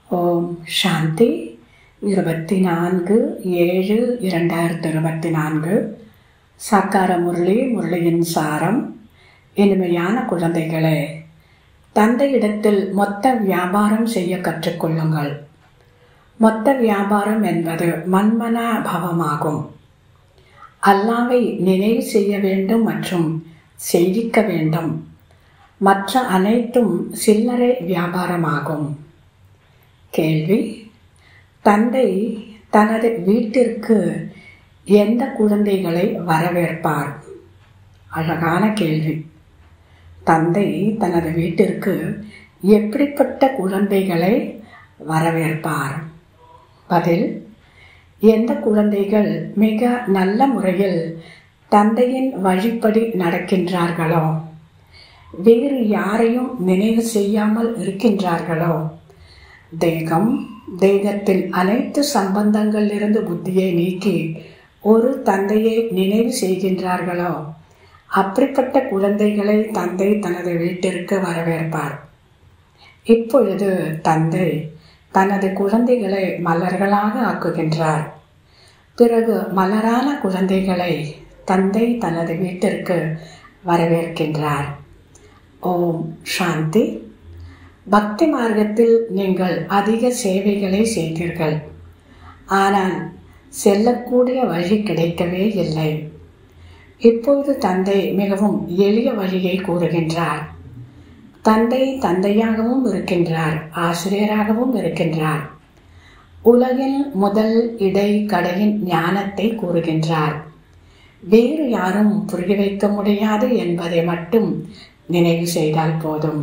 ஓம் சாந்தி இருபத்தி நான்கு ஏழு இரண்டாயிரத்தி இருபத்தி நான்கு சாக்கார முரளி முரளியின் சாரம் இனிமையான குழந்தைகளே தந்தையிடத்தில் மொத்த வியாபாரம் செய்ய கற்றுக்கொள்ளுங்கள் மொத்த வியாபாரம் என்பது மன்மனா பவமாகும் அல்லாவை நினைவு செய்ய வேண்டும் மற்றும் செய்விக்க வேண்டும் மற்ற அனைத்தும் சில்லறை வியாபாரமாகும் கேள்வி தந்தை தனது வீட்டிற்கு எந்த குழந்தைகளை வரவேற்பார் அழகான கேள்வி தந்தை தனது வீட்டிற்கு எப்படிப்பட்ட குழந்தைகளை வரவேற்பார் பதில் எந்த குழந்தைகள் மிக நல்ல முறையில் தந்தையின் வழிப்படி நடக்கின்றார்களோ வேறு யாரையும் நினைவு செய்யாமல் இருக்கின்றார்களோ தேகம் தேகத்தில் அனைத்து சம்பந்தங்களிலிருந்து புத்தியை நீக்கி ஒரு தந்தையை நினைவு செய்கின்றார்களோ அப்படிப்பட்ட குழந்தைகளை தந்தை தனது வீட்டிற்கு வரவேற்பார் இப்பொழுது தந்தை தனது குழந்தைகளை மலர்களாக ஆக்குகின்றார் பிறகு மலரான குழந்தைகளை தந்தை தனது வீட்டிற்கு வரவேற்கின்றார் ஓம் சாந்தி பக்தி மார்க்கத்தில் நீங்கள் அதிக சேவைகளை செய்தீர்கள் ஆனால் செல்லக்கூடிய வழி கிடைக்கவே இல்லை இப்பொழுது தந்தை மிகவும் எளிய வழியை கூறுகின்றார் தந்தை தந்தையாகவும் இருக்கின்றார் ஆசிரியராகவும் இருக்கின்றார் உலகில் முதல் இடை கடையின் ஞானத்தை கூறுகின்றார் வேறு யாரும் புரிய வைக்க முடியாது என்பதை மட்டும் நினைவு செய்தால் போதும்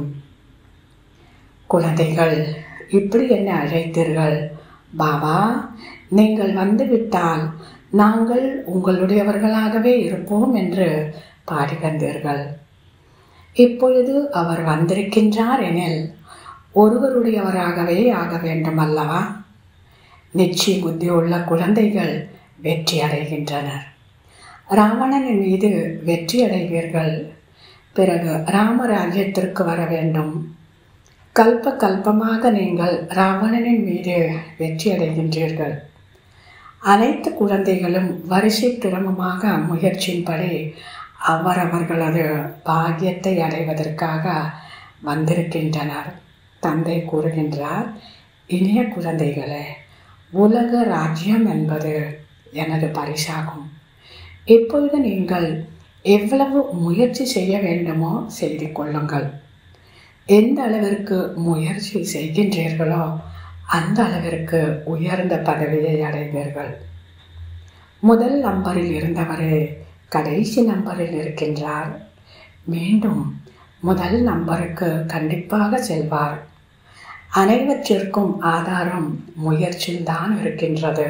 குழந்தைகள் இப்படி என்ன அழைத்தீர்கள் பாபா நீங்கள் வந்துவிட்டால் நாங்கள் உங்களுடையவர்களாகவே இருப்போம் என்று பாடி வந்தீர்கள் இப்பொழுது அவர் வந்திருக்கின்றார் எனில் ஒருவருடையவராகவே ஆக வேண்டும் அல்லவா நிச்சய புத்தி உள்ள குழந்தைகள் வெற்றி அடைகின்றனர் ராவணனின் மீது வெற்றி அடைவீர்கள் பிறகு ராமராஜ்யத்திற்கு வர வேண்டும் கல்ப கல்பமாக நீங்கள் ராவணனின் மீது வெற்றி அடைகின்றீர்கள் அனைத்து குழந்தைகளும் வரிசை கிரமமாக முயற்சியின்படி அவரவர்களது பாக்கியத்தை அடைவதற்காக வந்திருக்கின்றனர் தந்தை கூறுகின்றார் இனிய குழந்தைகளே உலக ராஜ்யம் என்பது எனது பரிசாகும் இப்பொழுது நீங்கள் எவ்வளவு முயற்சி செய்ய வேண்டுமோ செய்து கொள்ளுங்கள் எந்த அளவிற்கு முயற்சி செய்கின்றீர்களோ அந்த அளவிற்கு உயர்ந்த பதவியை அடைவீர்கள் முதல் நம்பரில் இருந்தவரே கடைசி நம்பரில் இருக்கின்றார் மீண்டும் முதல் நம்பருக்கு கண்டிப்பாக செல்வார் அனைவற்றிற்கும் ஆதாரம் முயற்சியில்தான் இருக்கின்றது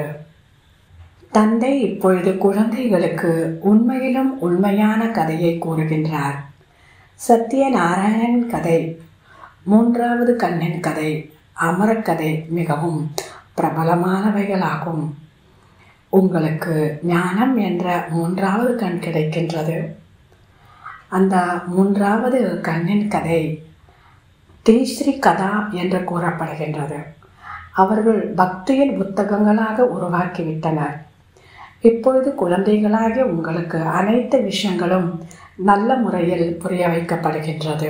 தந்தை இப்பொழுது குழந்தைகளுக்கு உண்மையிலும் உண்மையான கதையை கூறுகின்றார் சத்யநாராயணன் கதை மூன்றாவது கண்ணின் கதை அமரக்கதை மிகவும் பிரபலமானவைகளாகும் உங்களுக்கு ஞானம் என்ற மூன்றாவது கண் கிடைக்கின்றது அந்த மூன்றாவது கண்ணின் கதை தீஸ்ரீ கதா என்று கூறப்படுகின்றது அவர்கள் பக்தியின் புத்தகங்களாக உருவாக்கிவிட்டனர் இப்பொழுது குழந்தைகளாகிய உங்களுக்கு அனைத்து விஷயங்களும் நல்ல முறையில் புரிய வைக்கப்படுகின்றது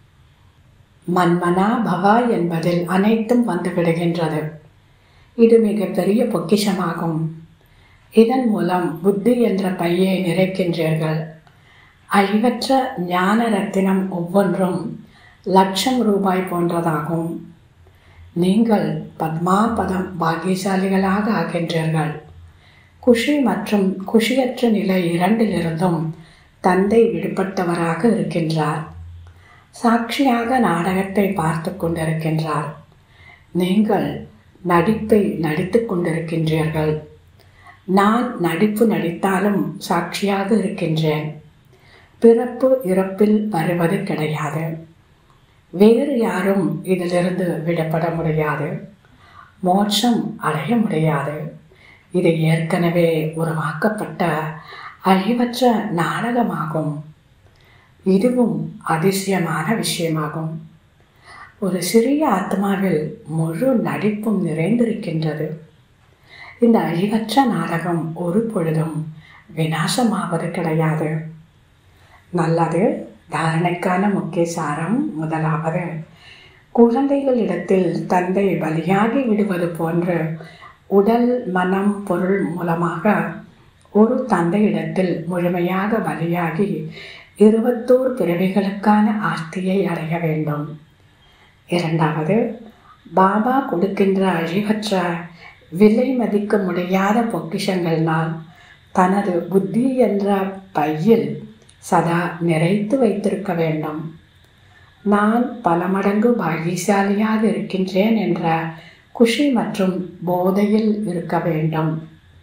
மன்மனா பவா என்பதில் அனைத்தும் வந்து விடுகின்றது இது மிக பெரிய பொக்கிஷமாகும் இதன் மூலம் புத்தி என்ற பையை நிறைக்கின்றீர்கள் அழிவற்ற ஞான ரத்தினம் ஒவ்வொன்றும் லட்சம் ரூபாய் போன்றதாகும் நீங்கள் பத்மாபதம் பாக்கியசாலிகளாக ஆகின்றீர்கள் குஷி மற்றும் குஷியற்ற நிலை இரண்டிலிருந்தும் தந்தை விடுபட்டவராக இருக்கின்றார் சாட்சியாக நாடகத்தை பார்த்து கொண்டிருக்கின்றார் நீங்கள் நடிப்பை நடித்து கொண்டிருக்கின்றீர்கள் நான் நடிப்பு நடித்தாலும் சாட்சியாக இருக்கின்றேன் பிறப்பு இறப்பில் வருவது கிடையாது வேறு யாரும் இதிலிருந்து விடப்பட முடியாது மோட்சம் அடைய முடியாது இது ஏற்கனவே உருவாக்கப்பட்ட அழிவற்ற நாடகமாகும் இதுவும் அதிசயமான விஷயமாகும் ஒரு சிறிய ஆத்மாவில் முழு நடிப்பும் நிறைந்திருக்கின்றது இந்த அழிவற்ற நாடகம் ஒரு பொழுதும் விநாசமாவது கிடையாது நல்லது தாரணைக்கான முக்கிய சாரம் முதலாவது குழந்தைகளிடத்தில் தந்தை பலியாகி விடுவது போன்று உடல் மனம் பொருள் மூலமாக ஒரு தந்தையிடத்தில் முழுமையாக பலியாகி இருபத்தோரு பிறவிகளுக்கான ஆஸ்தியை அடைய வேண்டும் இரண்டாவது பாபா கொடுக்கின்ற அழிவற்ற விலை மதிக்க முடியாத பொக்கிஷங்கள்னால் தனது புத்தி என்ற பையில் சதா நிறைத்து வைத்திருக்க வேண்டும் நான் பல மடங்கு பாகியசாலியாக இருக்கின்றேன் என்ற குஷி மற்றும் போதையில் இருக்க வேண்டும்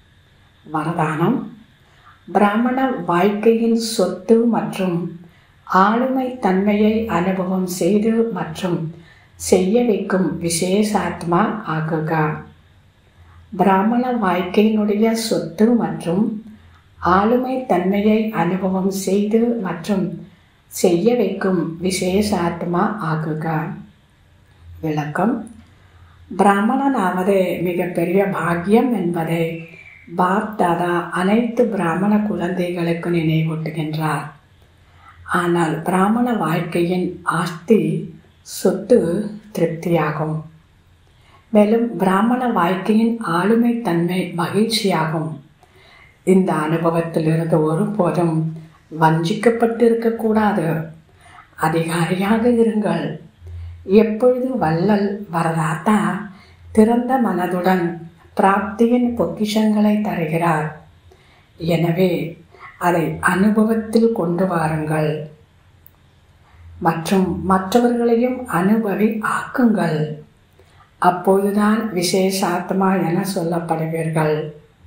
வரதானம் பிராமண வாழ்க்கையின் சொத்து மற்றும் ஆளுமை தன்மையை அனுபவம் செய்து மற்றும் செய்ய வைக்கும் விசேஷாத்மா ஆகுக பிராமண வாழ்க்கையினுடைய சொத்து மற்றும் ஆளுமை தன்மையை அனுபவம் செய்து மற்றும் செய்ய வைக்கும் விசேஷாத்மா ஆகுக விளக்கம் பிராமணனாவது மிகப்பெரிய பாக்கியம் என்பதை பாப் தாதா அனைத்து பிராமண குழந்தைகளுக்கு நினைவூட்டுகின்றார் ஆனால் பிராமண வாழ்க்கையின் ஆஸ்தி சொத்து திருப்தியாகும் மேலும் பிராமண வாழ்க்கையின் ஆளுமை தன்மை மகிழ்ச்சியாகும் இந்த அனுபவத்திலிருந்து ஒருபோதும் வஞ்சிக்கப்பட்டிருக்கக்கூடாது அதிகாரியாக இருங்கள் எப்பொழுது வள்ளல் வரதாத்தா திறந்த மனதுடன் பிராப்தியின் பொக்கிஷங்களை தருகிறார் எனவே அதை அனுபவத்தில் கொண்டு வாருங்கள் மற்றும் மற்றவர்களையும் அனுபவி ஆக்குங்கள் அப்போதுதான் விசேஷாத்மா என சொல்லப்படுவீர்கள்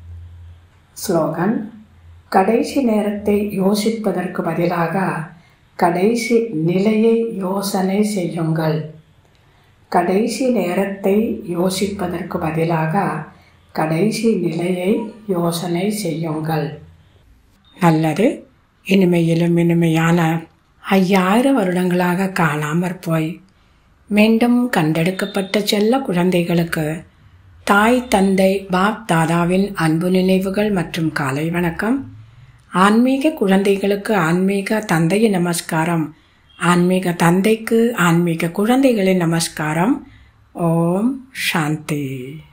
ஸ்லோகன் கடைசி நேரத்தை யோசிப்பதற்கு பதிலாக கடைசி நிலையை யோசனை செய்யுங்கள் கடைசி நேரத்தை யோசிப்பதற்கு பதிலாக கடைசி நிலையை யோசனை செய்யுங்கள் நல்லது இனிமையிலும் இனிமையான ஐயாயிரம் வருடங்களாக காணாமற் போய் மீண்டும் கண்டெடுக்கப்பட்ட செல்ல குழந்தைகளுக்கு தாய் தந்தை பாப் தாதாவின் அன்பு நினைவுகள் மற்றும் காலை வணக்கம் ஆன்மீக குழந்தைகளுக்கு ஆன்மீக தந்தையின் நமஸ்காரம் ஆன்மீக தந்தைக்கு ஆன்மீக குழந்தைகளின் நமஸ்காரம் ஓம் சாந்தி